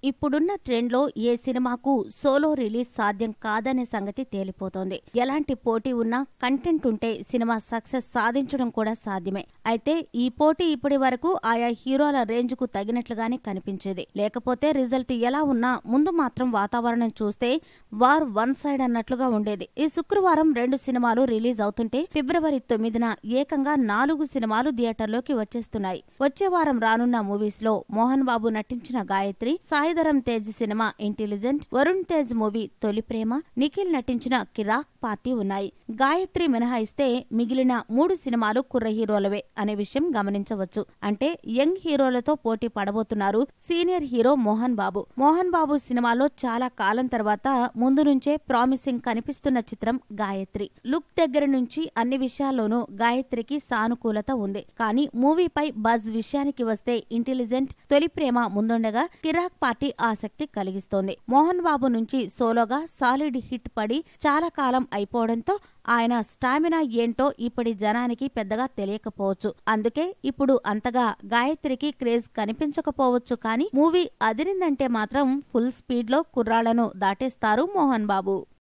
ఇప్పుడున్న ట్రెండ్లో ఏ సినిమాకు సోలో రిలీజ్ సాధ్యం కాదనే సంగతి తేలిపోతోంది ఎలాంటి పోటీ ఉన్నా కంటెంట్ ఉంటే సినిమా సక్సెస్ సాధించడం కూడా సాధ్యమే అయితే ఈ పోటీ ఇప్పటి వరకు ఆయా హీరోల రేంజ్ కు తగినట్లుగానే కనిపించేది లేకపోతే రిజల్ట్ ఎలా ఉన్నా ముందు మాత్రం వాతావరణం చూస్తే వార్ వన్ సైడ్ అన్నట్లుగా ఉండేది ఈ శుక్రవారం రెండు సినిమాలు రిలీజ్ అవుతుంటే ఫిబ్రవరి తొమ్మిదిన ఏకంగా నాలుగు సినిమాలు థియేటర్లోకి వచ్చేస్తున్నాయి వచ్చే వారం రానున్న మూవీస్ లో మోహన్ బాబు నటించిన గాయత్రి సాయిధరం తేజ్ సినిమా ఇంటెలిజెంట్ వరుణ్ తేజ్ మూవీ తొలి ప్రేమ నిఖిల్ నటించిన కిరాక్ పార్టీ ఉన్నాయి గాయత్రి మినహాయిస్తే మిగిలిన మూడు సినిమాలు కుర్ర హీరోలవే అనే విషయం గమనించవచ్చు అంటే యంగ్ హీరోలతో పోటీ పడబోతున్నారు సీనియర్ హీరో మోహన్ బాబు మోహన్ బాబు సినిమాలో చాలా కాలం తర్వాత ముందు నుంచే ప్రామిసింగ్ కనిపిస్తున్న చిత్రం గాయత్రి లుక్ దగ్గర నుంచి అన్ని విషయాల్లోనూ గాయత్రికి సానుకూలత ఉంది కానీ మూవీపై బజ్ విషయానికి వస్తే ఇంటెలిజెంట్ తొలి ప్రేమ ముందుండగా కిరాక్ పార్టీ ఆసక్తి కలిగిస్తోంది మోహన్ బాబు నుంచి సోలోగా సాలిడ్ హిట్ పడి చాలా కాలం అయిపోవడంతో ఆయన స్టామినా ఏంటో ఇప్పటి జనానికి పెద్దగా తెలియకపోవచ్చు అందుకే ఇప్పుడు అంతగా గాయత్రికి క్రేజ్ కనిపించకపోవచ్చు కానీ మూవీ అదిరిందంటే మాత్రం ఫుల్ స్పీడ్ లో కుర్రాళ్లను దాటేస్తారు మోహన్ బాబు